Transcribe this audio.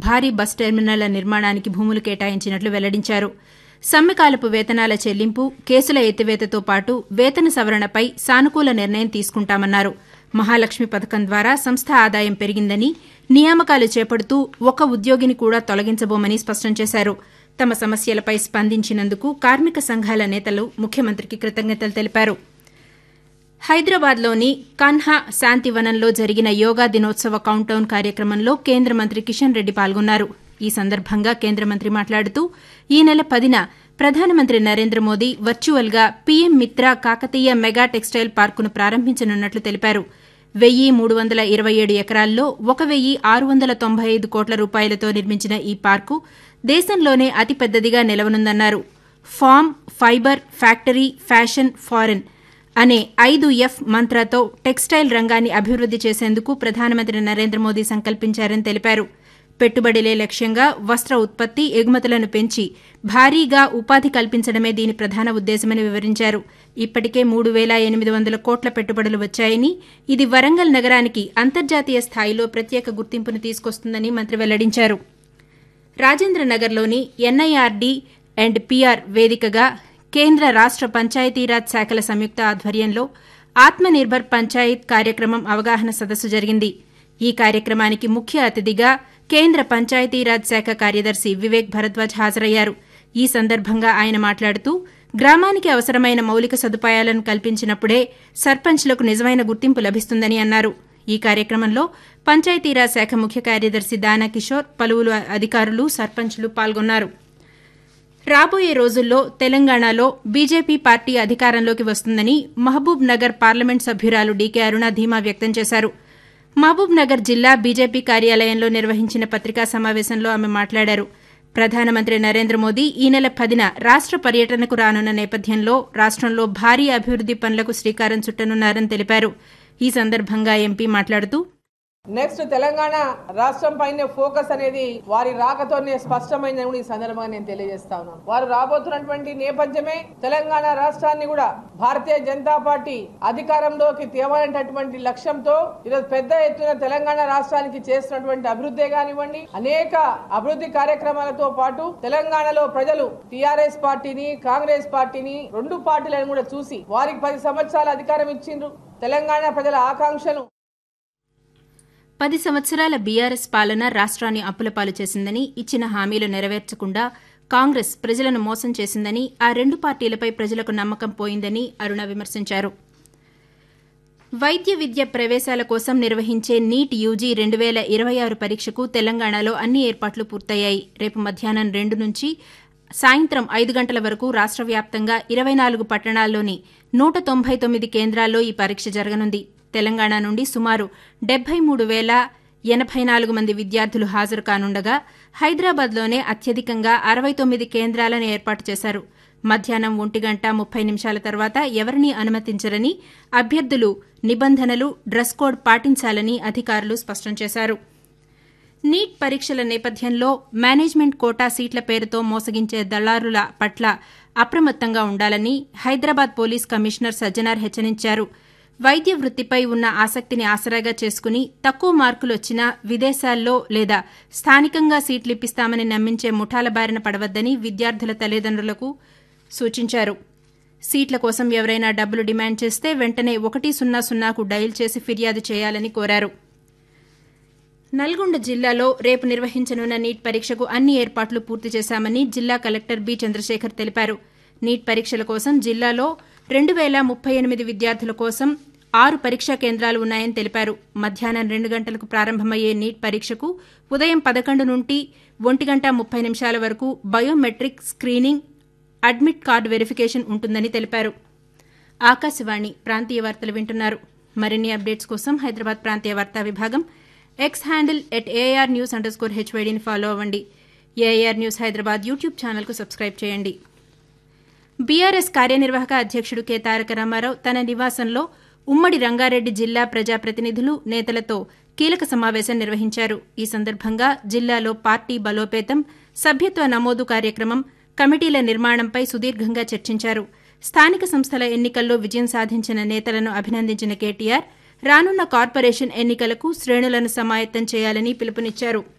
భారీ బస్ టెర్మినళ్ల నిర్మాణానికి భూములు కేటాయించినట్లు వెల్లడించారు సమ్మెకాలపు వేతనాల చెల్లింపు కేసుల ఎత్తివేతతో పాటు వేతన సవరణపై సానుకూల నిర్ణయం తీసుకుంటామన్నారు మహాలక్ష్మి పథకం ద్వారా సంస్థ ఆదాయం పెరిగిందని నియామకాలు చేపడుతూ ఒక ఉద్యోగిని కూడా తొలగించబోమని స్పష్టం చేశారు తమ సమస్యలపై స్పందించినందుకు కార్మిక సంఘాల నేతలు ముఖ్యమంత్రికి కృతజ్ఞతలు తెలిపారు హైదరాబాద్లోని కన్హా శాంతివనంలో జరిగిన యోగా దినోత్సవ కౌంట్డౌన్ కార్యక్రమంలో కేంద్ర మంత్రి కిషన్ రెడ్డి పాల్గొన్నారు ఈ సందర్భంగా కేంద్ర మంత్రి మాట్లాడుతూ ఈ నెల పదిన ప్రధానమంత్రి నరేంద్ర మోదీ వర్చువల్గా PM Mitra Kakatiya mega textile పార్కును ప్రారంభించనున్నట్లు తెలిపారు వెయ్యి మూడు వందల ఇరవై ఏడు ఎకరాల్లో ఒక వెయ్యి ఆరు వందల తొంభై ఐదు కోట్ల రూపాయలతో నిర్మించిన ఈ పార్కు దేశంలోనే అతిపెద్దదిగా నిలవనుందన్నారు farm fibre factory fashion foreign అనే ఐదు ఎఫ్ మంత్రతో టెక్స్టైల్ రంగాన్ని అభివృద్ది చేసేందుకు ప్రధానమంత్రి నరేంద్ర మోదీ సంకల్పించారని తెలిపారు పెట్టుబడిలే లక్ష్యంగా వస్త్ర ఉత్పత్తి ఎగుమతులను పెంచి భారీగా ఉపాధి కల్పించడమే దీని ప్రధాన ఉద్దేశమని వివరించారు ఇప్పటికే మూడు వేల ఎనిమిది వందల కోట్ల పెట్టుబడులు వచ్చాయని ఇది వరంగల్ నగరానికి అంతర్జాతీయ స్థాయిలో ప్రత్యేక గుర్తింపును తీసుకొస్తుందని మంత్రి వెల్లడించారు రాజేంద్రనగర్లోని ఎన్ఐఆర్డీ అండ్ పీఆర్ వేదికగా కేంద్ర రాష్ట పంచాయతీరాజ్ శాఖల సంయుక్త ఆధ్వర్యంలో ఆత్మనిర్భర్ పంచాయత్ కార్యక్రమం అవగాహన సదస్సు జరిగింది ఈ కార్యక్రమానికి ముఖ్య అతిథిగా కేంద్ర పంచాయతీరాజ్ శాఖ కార్యదర్శి వివేక్ భరద్వాజ్ హాజరయ్యారు ఈ సందర్భంగా ఆయన మాట్లాడుతూ గ్రామానికి అవసరమైన మౌలిక సదుపాయాలను కల్పించినప్పుడే సర్పంచ్లకు నిజమైన గుర్తింపు లభిస్తుందని అన్నారు ఈ కార్యక్రమంలో పంచాయతీరాజ్ శాఖ ముఖ్య కార్యదర్శి దానా కిషోర్ పలువురు అధికారులు సర్పంచ్లు పాల్గొన్నారు రాబోయే రోజుల్లో తెలంగాణలో బీజేపీ పార్టీ అధికారంలోకి వస్తుందని మహబూబ్ నగర్ పార్లమెంట్ సభ్యురాలు డీకే అరుణ ధీమా వ్యక్తం చేశారు మహబూబ్ నగర్ జిల్లా బీజేపీ కార్యాలయంలో నిర్వహించిన పత్రికా సమావేశంలో ఆమె మాట్లాడారు ప్రధానమంత్రి నరేంద్ర మోదీ ఈ నెల పదిన రాష్ట పర్యటనకు రానున్న నేపథ్యంలో రాష్టంలో భారీ అభివృద్ది పనులకు శ్రీకారం చుట్టనున్నారని తెలిపారు ఈ సందర్భంగా ఎంపీ మాట్లాడుతూ నెక్స్ట్ తెలంగాణ రాష్ట్రం పైన ఫోకస్ అనేది వారి రాకతోనే స్పష్టమైందని కూడా ఈ సందర్భంగా నేను తెలియజేస్తా ఉన్నాను వారు రాబోతున్నటువంటి నేపథ్యమే తెలంగాణ రాష్ట్రాన్ని కూడా భారతీయ జనతా పార్టీ అధికారంలోకి తేవాలనేటటువంటి లక్ష్యంతో ఈరోజు పెద్ద ఎత్తున తెలంగాణ రాష్ట్రానికి చేస్తున్నటువంటి అభివృద్ధి కానివ్వండి అనేక అభివృద్ధి కార్యక్రమాలతో పాటు తెలంగాణలో ప్రజలు టిఆర్ఎస్ పార్టీని కాంగ్రెస్ పార్టీని రెండు పార్టీలను కూడా చూసి వారికి పది సంవత్సరాల అధికారం ఇచ్చిండ్రు తెలంగాణ ప్రజల ఆకాంక్షను పది సంవత్సరాల బీఆర్ఎస్ పాలన రాష్ట్రాన్ని అప్పులపాలు చేసిందని ఇచ్చిన హామీలు నెరవేర్చకుండా కాంగ్రెస్ ప్రజలను మోసం చేసిందని ఆ రెండు పార్టీలపై ప్రజలకు నమ్మకం పోయిందని అరుణ విమర్శించారు వైద్య విద్య ప్రవేశాల కోసం నిర్వహించే నీట్ యూజీ రెండు వేల ఇరవై ఆరు పరీక్షకు తెలంగాణలో అన్ని ఏర్పాట్లు పూర్తయ్యాయి రేపు మధ్యాహ్నం రెండు నుంచి సాయంత్రం ఐదు గంటల వరకు రాష్ట్ర వ్యాప్తంగా ఇరవై నాలుగు పట్టణాల్లోని నూట తొంభై తొమ్మిది కేంద్రాల్లో ఈ పరీక్ష జరగనుంది తెలంగాణ నుండి సుమారు డెబ్బై మూడు వేల ఎనభై నాలుగు మంది విద్యార్థులు హాజరు కానుండగా హైదరాబాద్లోనే అత్యధికంగా అరవై తొమ్మిది కేంద్రాలను ఏర్పాటు చేశారు మధ్యాహ్నం ఒంటి గంట ముప్పై నిమిషాల తర్వాత ఎవరినీ అనుమతించరని అభ్యర్థులు నిబంధనలు డ్రెస్ కోడ్ పాటించాలని అధికారులు స్పష్టం చేశారు నీట్ పరీక్షల నేపథ్యంలో మేనేజ్మెంట్ కోటా సీట్ల పేరుతో మోసగించే దళారుల పట్ల అప్రమత్తంగా ఉండాలని హైదరాబాద్ పోలీస్ కమిషనర్ సజ్జనార్ హెచ్చరించారు వైద్య వృత్తిపై ఉన్న ఆసక్తిని ఆసరాగా చేసుకుని తక్కువ మార్కులు వచ్చినా విదేశాల్లో లేదా స్థానికంగా సీట్లు ఇప్పిస్తామని నమ్మించే ముఠాల బారిన పడవద్దని విద్యార్థుల తల్లిదండ్రులకు సూచించారు సీట్ల కోసం ఎవరైనా డబ్బులు డిమాండ్ చేస్తే వెంటనే ఒకటి సున్నా సున్నాకు డయల్ చేసి ఫిర్యాదు చేయాలని కోరారు నల్గొండ జిల్లాలో రేపు నిర్వహించనున్న నీట్ పరీక్షకు అన్ని ఏర్పాట్లు పూర్తి చేశామని జిల్లా కలెక్టర్ బి చంద్రశేఖర్ తెలిపారు నీట్ పరీక్షల కోసం జిల్లాలో రెండు వేల ముప్పై ఎనిమిది విద్యార్థుల కోసం ఆరు పరీక్షా కేంద్రాలు ఉన్నాయని తెలిపారు మధ్యాహ్నం రెండు గంటలకు ప్రారంభమయ్యే నీట్ పరీక్షకు ఉదయం పదకొండు నుండి ఒంటి గంట ముప్పై నిమిషాల వరకు biometric screening admit card verification ఉంటుందని తెలిపారు ఆకాశవాణి ప్రాంతీయ వార్తలు వింటున్నారు మరిన్ని అప్డేట్స్ కోసం హైదరాబాద్ ప్రాంతీయ వార్తా విభాగం X handle at AR news underscore హెచ్వైడీని ఫాలో అవ్వండి ఏఆర్ న్యూస్ హైదరాబాద్ యూట్యూబ్ ఛానల్కు సబ్స్క్రైబ్ చేయండి బీఆర్ఎస్ కార్యనిర్వాహక అధ్యక్షుడు కె తారక రామారావు తన నివాసంలో ఉమ్మడి రంగారెడ్డి జిల్లా ప్రజాప్రతినిధులు నేతలతో కీలక సమావేశం నిర్వహించారు ఈ సందర్భంగా జిల్లాలో పార్టీ బలోపేతం సభ్యత్వ నమోదు కార్యక్రమం కమిటీల నిర్మాణంపై సుదీర్ఘంగా చర్చించారు స్థానిక సంస్థల ఎన్నికల్లో విజయం సాధించిన నేతలను అభినందించిన కేటీఆర్ రానున్న కార్పొరేషన్ ఎన్నికలకు శ్రేణులను సమాయత్తం చేయాలని పిలుపునిచ్చారు